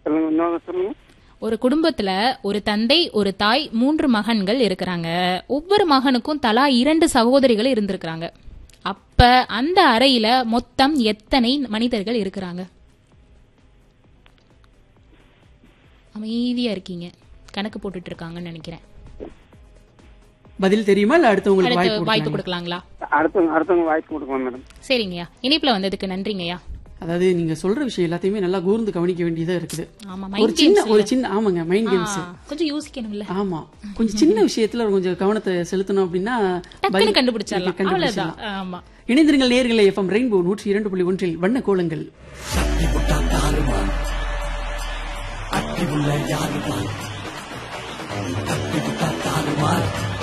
சொல்லுங்க இன்னொரு சொல்லுங்க ஒரு குடும்பத்துல ஒரு தந்தை ஒரு தாய் மூன்று மகன்கள் இருக்கிறாங்க ஒவ்வொரு மகனுக்கும் தலா இரண்டு சகோதரிகள் இருந்திருக்கிறாங்க அப்ப அந்த அறையில மொத்தம் எத்தனை மனிதர்கள் இருக்கிறாங்க அமைதியா இருக்கீங்க கணக்கு போட்டுட்டு இருக்காங்கன்னு நினைக்கிறேன் பதில் தெரியுமா இல்ல அடுத்தவங்களுக்கு அடுத்து வாய்ப்பு வாய்ப்பு கொடுக்கலாங்களா? கொடுக்கலாங்களா அடுத்தவங்க அடுத்தவங்க வாய்ப்பு கொடுக்கலாம் மேடம் சரிங்கய்யா இணைப்புல வந்ததுக்கு நன்றிங்கய்யா அதாவது நீங்க சொல்ற விஷயம் எல்லாத்தையுமே நல்லா கூர்ந்து கவனிக்க வேண்டியதா இருக்குது ஆமா ஒரு மைண்ட் சின்ன ஒரு சின்ன ஆமாங்க மைண்ட் கேம்ஸ் கொஞ்சம் யோசிக்கணும்ல ஆமா கொஞ்சம் சின்ன விஷயத்துல கொஞ்சம் கவனத்தை செலுத்தணும் அப்படின்னா டக்குன்னு பதில் கண்டுபிடிச்சிடலாம் கண்டுபிடிச்சிடலாம். அவ்வளவுதான் ஆமா இணைந்திருங்கள் நேர்களை எஃப்எம் ரெயின்போ நூற்றி இரண்டு புள்ளி ஒன்றில் வண்ண கோலங்கள் அட்டி உள்ள யாருதான் அட்டி விட்டா தாறுமாறு